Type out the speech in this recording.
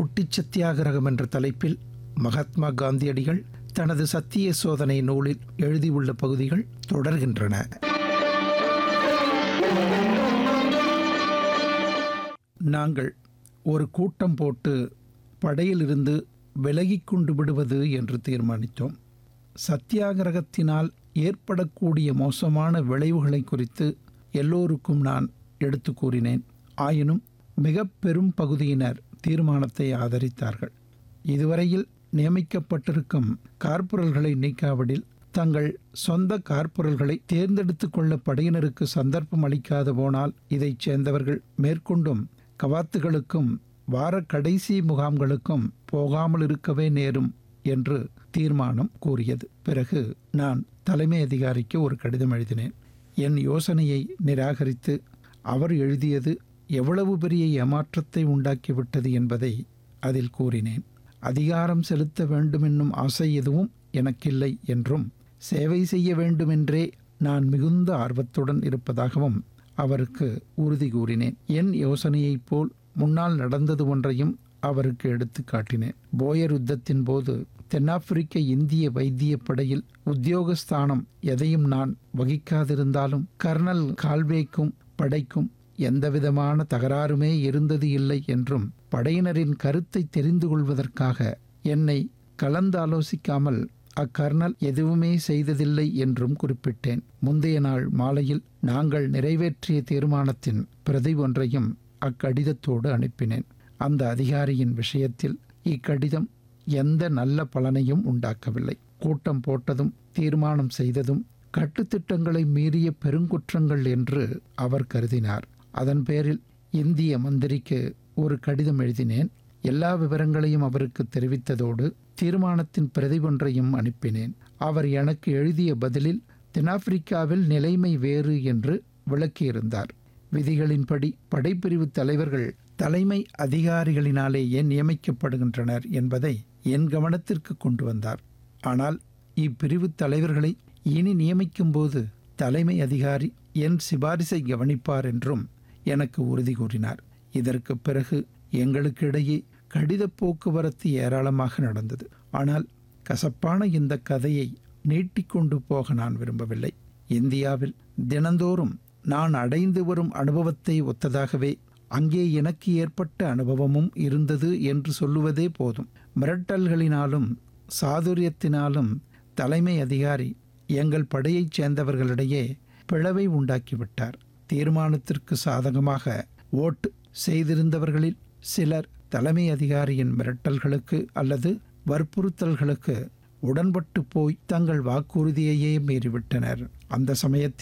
குட்டிச் சத்தியாகிரகம் என்ற தலைப்பில் மகாத்மா காந்தியடிகள் தனது சத்திய சோதனை நூலில் எழுதியுள்ள பகுதிகள் தொடர்கின்றன நாங்கள் ஒரு கூட்டம் போட்டு படையிலிருந்து விலகிக் கொண்டு விடுவது என்று தீர்மானித்தோம் சத்தியாகிரகத்தினால் ஏற்படக்கூடிய மோசமான விளைவுகளை குறித்து எல்லோருக்கும் நான் எடுத்து கூறினேன் ஆயினும் மிக பெரும் பகுதியினர் தீர்மானத்தை ஆதரித்தார்கள் இதுவரையில் நியமிக்கப்பட்டிருக்கும் கார்ப்பரல்களை நீக்காவிடில் தங்கள் சொந்த கார்ப்பரல்களை தேர்ந்தெடுத்துக் கொள்ள படையினருக்கு சந்தர்ப்பம் அளிக்காது போனால் இதைச் சேர்ந்தவர்கள் மேற்கொண்டும் கவாத்துகளுக்கும் வார கடைசி முகாம்களுக்கும் போகாமல் இருக்கவே நேரும் என்று தீர்மானம் கூறியது பிறகு நான் தலைமை அதிகாரிக்கு ஒரு கடிதம் எழுதினேன் என் யோசனையை நிராகரித்து அவர் எழுதியது எவ்வளவு பெரிய ஏமாற்றத்தை உண்டாக்கிவிட்டது என்பதை அதில் கூறினேன் அதிகாரம் செலுத்த வேண்டுமென்னும் ஆசை எதுவும் எனக்கில்லை என்றும் சேவை செய்ய வேண்டுமென்றே நான் மிகுந்த ஆர்வத்துடன் இருப்பதாகவும் அவருக்கு உறுதி கூறினேன் என் யோசனையைப் போல் முன்னால் நடந்தது ஒன்றையும் அவருக்கு எடுத்து காட்டினேன் போயர் யுத்தத்தின் போது தென்னாப்பிரிக்க இந்திய வைத்திய படையில் உத்தியோகஸ்தானம் எதையும் நான் வகிக்காதிருந்தாலும் கர்னல் கால்வேக்கும் படைக்கும் எந்தவிதமான தகராறுமே இருந்தது இல்லை என்றும் படையினரின் கருத்தை தெரிந்து கொள்வதற்காக என்னை கலந்தாலோசிக்காமல் அக்கர்னல் எதுவுமே செய்ததில்லை என்றும் குறிப்பிட்டேன் முந்தைய நாள் மாலையில் நாங்கள் நிறைவேற்றிய தீர்மானத்தின் பிரதி ஒன்றையும் அக்கடிதத்தோடு அனுப்பினேன் அந்த அதிகாரியின் விஷயத்தில் இக்கடிதம் எந்த நல்ல பலனையும் உண்டாக்கவில்லை கூட்டம் போட்டதும் தீர்மானம் செய்ததும் கட்டுத்திட்டங்களை மீறிய பெருங்குற்றங்கள் என்று அவர் கருதினார் அதன் பேரில் இந்திய மந்திரிக்கு ஒரு கடிதம் எழுதினேன் எல்லா விவரங்களையும் அவருக்கு தெரிவித்ததோடு தீர்மானத்தின் பிரதி ஒன்றையும் அனுப்பினேன் அவர் எனக்கு எழுதிய பதிலில் தென்னாப்பிரிக்காவில் நிலைமை வேறு என்று விளக்கியிருந்தார் விதிகளின்படி படைப்பிரிவு தலைவர்கள் தலைமை அதிகாரிகளினாலேயே நியமிக்கப்படுகின்றனர் என்பதை என் கவனத்திற்கு கொண்டு வந்தார் ஆனால் இப்பிரிவு தலைவர்களை இனி நியமிக்கும்போது தலைமை அதிகாரி என் சிபாரிசை கவனிப்பார் என்றும் எனக்கு உறுதி கூறினார் இதற்கு பிறகு எங்களுக்கு இடையே கடித போக்குவரத்து ஏராளமாக நடந்தது ஆனால் கசப்பான இந்த கதையை நீட்டிக்கொண்டு போக நான் விரும்பவில்லை இந்தியாவில் தினந்தோறும் நான் அடைந்து வரும் அனுபவத்தை ஒத்ததாகவே அங்கே எனக்கு ஏற்பட்ட அனுபவமும் இருந்தது என்று சொல்லுவதே போதும் மிரட்டல்களினாலும் சாதுரியத்தினாலும் தலைமை அதிகாரி எங்கள் படையைச் சேர்ந்தவர்களிடையே பிளவை உண்டாக்கிவிட்டார் தீர்மானத்திற்கு சாதகமாக ஓட்டு செய்திருந்தவர்களில் சிலர் தலைமை அதிகாரியின் மிரட்டல்களுக்கு அல்லது வற்புறுத்தல்களுக்கு உடன்பட்டு போய் தங்கள் வாக்குறுதியையே மீறிவிட்டனர் அந்த சமயத்தில்